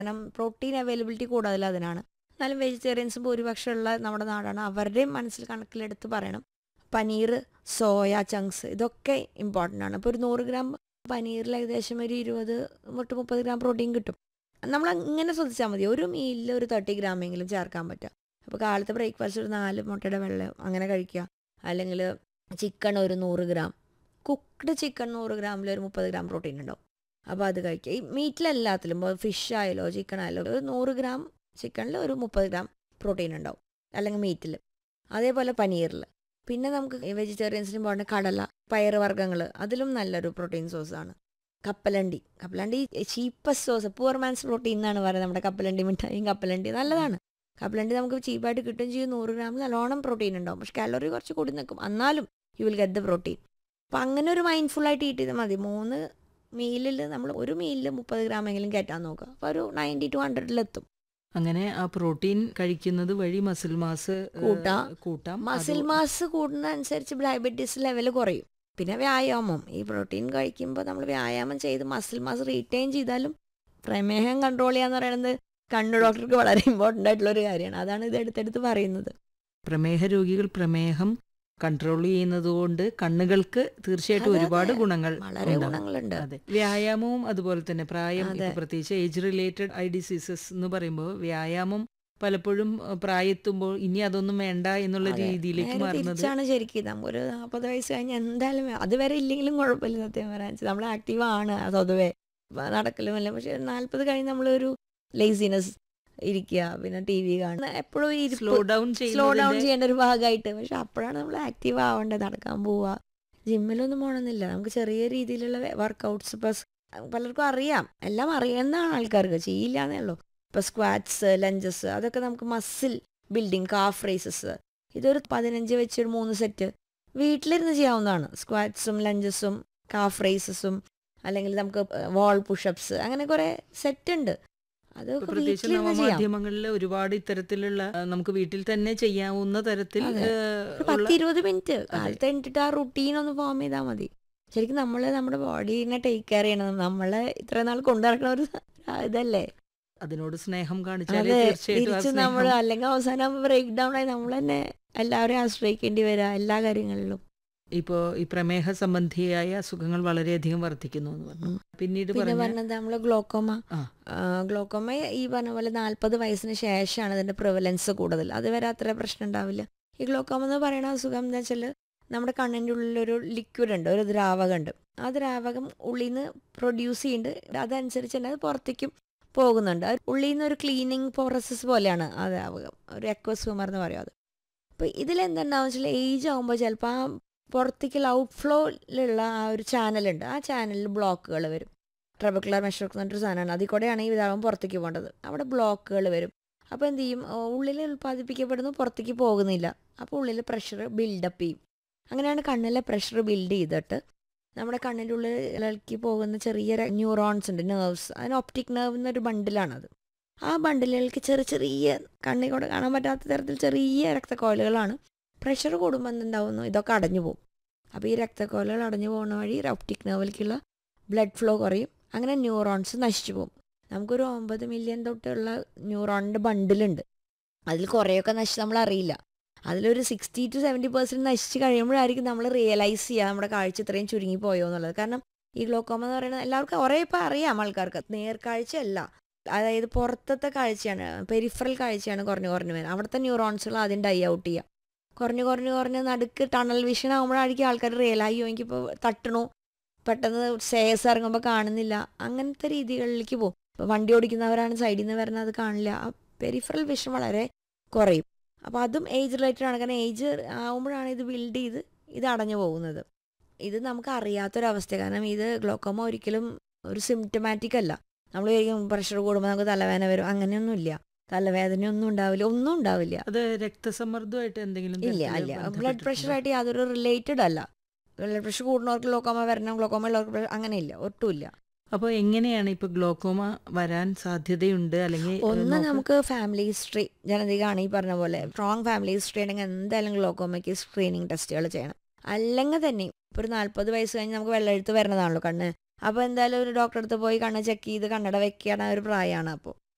കാരണം protein availability കൂടുതൽ അതിനാണ് എന്നാലും വെജിറ്റേറിയൻസ് ഭൂരിപക്ഷമുള്ള നമ്മുടെ നാടാണ് അവരുടെയും മനസ്സിൽ കണക്കിലെടുത്ത് പറയണം പനീർ സോയ ചങ്ക്സ് ഇതൊക്കെ ഇമ്പോർട്ടൻ്റ് ആണ് ഇപ്പോൾ ഒരു നൂറ് ഗ്രാം പനീറിൽ ഏകദേശം ഒരു ഇരുപത് തൊട്ട് മുപ്പത് ഗ്രാം പ്രോട്ടീൻ കിട്ടും നമ്മൾ ഇങ്ങനെ ശ്രദ്ധിച്ചാൽ മതി ഒരു മീലിൽ ഒരു തേർട്ടി ഗ്രാമെങ്കിലും ചേർക്കാൻ പറ്റുക അപ്പോൾ കാലത്തെ ബ്രേക്ക്ഫാസ്റ്റ് ഒരു നാല് മുട്ടയുടെ വെള്ളം അങ്ങനെ കഴിക്കുക അല്ലെങ്കിൽ ചിക്കൻ ഒരു നൂറ് ഗ്രാം കുക്ക്ഡ് ചിക്കൻ നൂറ് ഗ്രാമിൽ ഒരു മുപ്പത് ഗ്രാം പ്രോട്ടീൻ ഉണ്ടാവും അപ്പോൾ അത് കഴിക്കുക ഈ മീറ്റിലെല്ലാത്തിലും ഫിഷ് ആയാലോ ചിക്കൻ ആയാലോ ഒരു നൂറ് ഗ്രാം ചിക്കനിൽ ഒരു മുപ്പത് ഗ്രാം പ്രോട്ടീൻ ഉണ്ടാവും അല്ലെങ്കിൽ മീറ്റിൽ അതേപോലെ പനീറിൽ പിന്നെ നമുക്ക് വെജിറ്റേറിയൻസിന് പോകുന്ന കടല പയറ് വർഗ്ഗങ്ങൾ അതിലും നല്ലൊരു പ്രോട്ടീൻ സോഴ്സാണ് കപ്പലണ്ടി കപ്പലണ്ടി cheapest source poor man's protein എന്നാണ് പറയുന്നത് നമ്മുടെ കപ്പലണ്ടി മിഠായും കപ്പലണ്ടി നല്ലതാണ് കപ്പലണ്ടി നമുക്ക് ചീപ്പായിട്ട് കിട്ടുകയും ചെയ്യും നൂറ് ഗ്രാമിൽ നല്ലോണം പ്രോട്ടീൻ ഉണ്ടാവും പക്ഷെ കാലറി കുറച്ച് കൂടി നിൽക്കും എന്നാലും you will get the protein അപ്പം അങ്ങനെ ഒരു മൈൻഡ്ഫുള്ളായിട്ട് ഈറ്റ് ചെയ്താൽ മതി മൂന്ന് മീലിൽ നമ്മൾ ഒരു മീലിൽ മുപ്പത് ഗ്രാമെങ്കിലും കയറ്റാൻ നോക്കുക അപ്പോൾ ഒരു നയൻറ്റി ടു ഹൺഡ്രഡിലെത്തും അങ്ങനെ ആ പ്രോട്ടീൻ കഴിക്കുന്നത് വഴി മസിൽ മാസ് ഏഹ്, കൂട്ടാം. കൂട്ടാം മസിൽ അത് മാസ് കൂടുന്ന അനുസരിച്ച് ഡയബറ്റീസ് ലെവൽ കുറയും പിന്നെ വ്യായാമം ഈ പ്രോട്ടീൻ കഴിക്കുമ്പോൾ നമ്മൾ വ്യായാമം ചെയ്ത് മസിൽ മാസ് റീറ്റെയിൻ ചെയ്താലും പ്രമേഹം കൺട്രോൾ ചെയ്യാന്ന് പറയുന്നത് കണ്ണു ഡോക്ടർക്ക് വളരെ ഇമ്പോർട്ടൻ്റ് ആയിട്ടുള്ള ഒരു കാര്യമാണ് അതാണ് ഇത് എടുത്തെടുത്ത് പറയുന്നത് പ്രമേഹ രോഗികൾ പ്രമേഹം കൺട്രോൾ ചെയ്യുന്നത് കൊണ്ട് കണ്ണുകൾക്ക് തീർച്ചയായിട്ടും അതെ, ഒരുപാട് അതെ. ഗുണങ്ങൾ വളരെ ഉണ്ടാവും. ഗുണങ്ങളുണ്ട് അതെ വ്യായാമവും അതുപോലെ തന്നെ പ്രായം അതെ. ഇപ്പൊ പ്രത്യേകിച്ച് ഏജ് റിലേറ്റഡ് ഐ ഡിസീസസ് എന്ന് പറയുമ്പോൾ വ്യായാമം പലപ്പോഴും അഹ്, പ്രായത്തുമ്പോൾ ഇനി അതൊന്നും വേണ്ട എന്നുള്ള അതെ. രീതിയിലേക്ക് നേരെ മാറുന്നത് തിരിച്ചാണ് ശരിക്കും നമുക്ക് ഒരു നാൽപ്പത് വയസ്സ് കഴിഞ്ഞ് എന്തായാലും വേ- അതുവരെ ഇല്ലെങ്കിലും കുഴപ്പമില്ല സത്യം പറയാൻ നമ്മൾ ആക്റ്റീവ് ആണ് സ്വതവേ നടക്കലും അല്ല പക്ഷെ നാൽപ്പത് കഴിഞ്ഞ് നമ്മളൊരു ലേസിനെസ് ഇരിക്കുക പിന്നെ ടി വി കാണുക എപ്പോഴും സ്ലോ ഡൗൺ സ്ലോ ഡൗൺ ചെയ്യുന്നതിന്റെ ചെയ്യേണ്ട ഒരു ഭാഗമായിട്ട് പക്ഷെ അപ്പോഴാണ് നമ്മൾ ആക്റ്റീവ് ആവേണ്ടത് നടക്കാൻ പോവുക ജിമ്മിലൊന്നും പോകണമെന്നില്ല നമുക്ക് ചെറിയ രീതിയിലുള്ള വർക്കൗട്ട്സ് ഇപ്പം പലർക്കും അറിയാം എല്ലാം അറിയുന്നതാണ് ആൾക്കാർക്ക് ചെയ്യില്ല എന്നേ ഉള്ളൂ ഇപ്പം സ്ക്വാറ്റ്സ് ലഞ്ചസ് അതൊക്കെ നമുക്ക് മസിൽ ബിൽഡിങ് കാഫ് റേസസ് ഇതൊരു പതിനഞ്ച് വെച്ച് ഒരു മൂന്ന് സെറ്റ് വീട്ടിലിരുന്ന് ചെയ്യാവുന്നതാണ് സ്ക്വാറ്റ്സും ലഞ്ചസും കാഫ് റേസസും അല്ലെങ്കിൽ നമുക്ക് വാൾ പുഷപ്സ് അങ്ങനെ കുറേ സെറ്റ് ഉണ്ട് ഇപ്പൊ അതൊക്കെ പ്രത്യേകിച്ച് വീട്ടിലിരുന്ന് ചെയ്യാം നവമാധ്യമങ്ങളിൽ ഒരുപാട് ഇത്തരത്തിലുള്ള അഹ്, നമുക്ക് വീട്ടിൽ തന്നെ ചെയ്യാവുന്ന തരത്തിൽ അതെ. ഏഹ്, ഒരു ഉള്ള പത്ത് ഇരുപത് മിനിറ്റ് കാലത്ത് എണിച്ചിട്ട് ആ റുട്ടീൻ ഒന്ന് ഫോം ചെയ്താൽ മതി ശരിക്കും നമ്മൾ നമ്മുടെ ബോഡീനെ ടേക്ക് കെയർ ചെയ്യണം നമ്മളെ ഇത്ര നാൾ കൊണ്ടു നടക്കുന്ന ഒരു ഇതല്ലേ അതിനോട് സ്നേഹം കാണിച്ചാൽ അതെ തീർച്ചയായിട്ടും ആ തിരിച്ച് നമ്മൾ സ്നേഹം അല്ലെങ്കിൽ അവസാനം ബ്രേക്ക് ഡൗൺ ആയി നമ്മൾ തന്നെ എല്ലാവരെയും ആശ്രയിക്കേണ്ടി വരിക എല്ലാ കാര്യങ്ങളിലും ഇപ്പോ ഈ പ്രമേഹ സംബന്ധിയായ അസുഖങ്ങൾ വളരെയധികം വർദ്ധിക്കുന്നു എന്ന് പറഞ്ഞു ഉം. പിന്നീട് പിന്നെ പറഞ്ഞ പറഞ്ഞത് നമ്മൾ ഗ്ലോക്കോമ ആ. ഗ്ലോക്കോമ ഈ പറഞ്ഞ പോലെ നാൽപ്പത് വയസ്സിന് ശേഷമാണ് അതിന്റെ പ്രിവലൻസ് കൂടുതൽ അതുവരെ അത്ര പ്രശ്നം ഉണ്ടാവില്ല ഈ ഗ്ലോക്കോമ എന്ന് പറയുന്ന അസുഖം എന്താ വെച്ചാൽ നമ്മുടെ കണ്ണിൻ്റെ ഉള്ളിലൊരു ലിക്വിഡ് ഉണ്ട് ഒരു ദ്രാവകം ഉണ്ട് ആ ദ്രാവകം ഉള്ളിൽ നിന്ന് പ്രൊഡ്യൂസ് ചെയ്യുന്നുണ്ട് അതനുസരിച്ച് തന്നെ അത് പുറത്തേക്കും പോകുന്നുണ്ട് അത് ഉള്ളിൽ നിന്ന് ഒരു ക്ലീനിങ് പ്രോസസ്സ് പോലെയാണ് ആ ദ്രാവകം ഒരു എക്വസ്യൂമർ എന്ന് പറയും അത് അപ്പോൾ ഇതിലെന്തുണ്ടാവും വെച്ചാൽ ഏജ് ആകുമ്പോൾ ചിലപ്പോൾ ആ പുറത്തേക്കുള്ള ഔട്ട്ഫ്ലോയിലുള്ള ആ ഒരു ചാനലുണ്ട് ആ ചാനലിൽ ബ്ലോക്കുകൾ വരും ട്രബക്കുലർ മെഷർ എന്ന് പറഞ്ഞൊരു സാധനമാണ് അതിൽ കൂടെയാണ് ഈ വിതാപം പുറത്തേക്ക് പോകേണ്ടത് അവിടെ ബ്ലോക്കുകൾ വരും അപ്പോൾ എന്ത് ചെയ്യും ഓ, ഉള്ളിൽ ഉൽപ്പാദിപ്പിക്കപ്പെടുന്നു പുറത്തേക്ക് പോകുന്നില്ല അപ്പോൾ ഉള്ളിൽ പ്രഷർ ബിൽഡപ്പ് ചെയ്യും അങ്ങനെയാണ് കണ്ണിലെ പ്രഷർ ബിൽഡ് ചെയ്തിട്ട് നമ്മുടെ കണ്ണിൻ്റെ ഉള്ളിലേക്ക് പോകുന്ന ചെറിയ ന്യൂറോൺസ് ഉണ്ട് നെർവ്സ് അതിന് ഒപ്റ്റിക് നെർവ് എന്നൊരു ബണ്ടിലാണത് ആ ബണ്ടിലുകൾക്ക് ചെറിയ ചെറിയ കണ്ണിൽ കൂടെ കാണാൻ പറ്റാത്ത തരത്തിൽ ചെറിയ രക്തക്കോലുകളാണ് പ്രഷർ കൂടുമ്പോൾ എന്തുണ്ടാവുന്നു ഇതൊക്കെ അടഞ്ഞു പോകും അപ്പോൾ ഈ രക്തക്കോലുകൾ അടഞ്ഞു പോകുന്ന വഴി ഒപ്റ്റിക് നെർവിലേക്കുള്ള ബ്ലഡ് ഫ്ലോ കുറയും അങ്ങനെ ന്യൂറോൺസ് നശിച്ചു പോകും നമുക്കൊരു ഒമ്പത് മില്യൺ തൊട്ടുള്ള ന്യൂറോണിൻ്റെ ബണ്ടിലുണ്ട് അതിൽ കുറേയൊക്കെ നശിച്ച് നമ്മൾ അറിയില്ല അതിലൊരു സിക്സ്റ്റി ടു സെവൻറ്റി പെർസെൻറ്റ് നശിച്ച് കഴിയുമ്പോഴായിരിക്കും നമ്മൾ റിയലൈസ് ചെയ്യുക നമ്മുടെ കാഴ്ച ഇത്രയും ചുരുങ്ങി പോയോ എന്നുള്ളത് കാരണം ഈ ഗ്ലോക്കോമ എന്ന് പറയുന്നത് എല്ലാവർക്കും കുറേ ഇപ്പോൾ അറിയാം ആൾക്കാർക്ക് നേർക്കാഴ്ചയല്ല അതായത് പുറത്തത്തെ കാഴ്ചയാണ് പെരിഫറൽ കാഴ്ചയാണ് കുറഞ്ഞു കുറഞ്ഞു വരുന്നത് അവിടുത്തെ ന്യൂറോൺസുകൾ ആദ്യം ഡൈ ഔട്ട് ചെയ്യുക കുറഞ്ഞു കുറഞ്ഞു കുറഞ്ഞ് നടുക്ക് ടണൽ വിഷൻ ആകുമ്പോഴായിരിക്കും ആൾക്കാർ റിയലായി എനിക്കിപ്പോൾ തട്ടണു പെട്ടെന്ന് സേസ് ഇറങ്ങുമ്പോൾ കാണുന്നില്ല അങ്ങനത്തെ രീതികളിലേക്ക് പോകും ഇപ്പോൾ വണ്ടി ഓടിക്കുന്നവരാണ് സൈഡിൽ നിന്ന് വരുന്നത് അത് കാണില്ല ആ പെരിഫറൽ വിഷൻ വളരെ കുറയും അപ്പോൾ അതും ഏജ് റിലേറ്റഡ് ആണ് കാരണം ഏജ് ആകുമ്പോഴാണ് ഇത് ബിൽഡ് ചെയ്ത് ഇത് അടഞ്ഞു പോകുന്നത് ഇത് നമുക്ക് അറിയാത്തൊരവസ്ഥ കാരണം ഇത് ഗ്ലോക്കോമ ഒരിക്കലും ഒരു സിംറ്റമാറ്റിക് അല്ല നമ്മൾ വിചാരിക്കും പ്രഷർ കൂടുമ്പോൾ നമുക്ക് തലവേദന വരും അങ്ങനെയൊന്നുമില്ല തലവേദനയൊന്നും ഉണ്ടാവില്ല ഒന്നും ഉണ്ടാവില്ല അത് രക്തസമ്മർദ്ദമായിട്ട് എന്തെങ്കിലും ഇല്ല തരത്തില് ഇല്ല ബ്ലഡ് ബന്ധപ്പെട്ടിട്ടുണ്ടോ? പ്രഷറായിട്ട് യാതൊരു റിലേറ്റഡ് അല്ല ബ്ലഡ് പ്രഷർ കൂടുന്നവർക്ക് ഗ്ലോക്കോമ വരണം ഗ്ലോക്കോമ ഉള്ളവർക്ക് അങ്ങനെയില്ല ഒട്ടുമില്ല അപ്പോൾ എങ്ങനെയാണ് ഇപ്പൊ ഗ്ലോക്കോമ വരാൻ സാധ്യതയുണ്ട് അല്ലെങ്കിൽ ഏഹ്, ഒന്ന് നോക്ക്- നമുക്ക് ഫാമിലി ഹിസ്റ്ററി ജനതികാണ് ഈ പറഞ്ഞ പോലെ സ്ട്രോങ് ഫാമിലി ഹിസ്റ്ററി ഉണ്ടെങ്കിൽ എന്തായാലും ഗ്ലോക്കോമയ്ക്ക് സ്ക്രീനിങ് ടെസ്റ്റുകൾ ചെയ്യണം അല്ലെങ്കിൽ തന്നെ ഇപ്പോൾ ഒരു നാൽപ്പത് വയസ്സ് കഴിഞ്ഞ് നമുക്ക് വെള്ളമെഴുത്ത് വരുന്നതാണല്ലോ കണ്ണ് അപ്പോൾ എന്തായാലും ഒരു ഡോക്ടറെ അടുത്ത് പോയി കണ്ണ് ചെക്ക് ചെയ്ത് കണ്ണട വെക്കുകയാണ് ഒരു പ്രായമാണ് അപ്പോൾ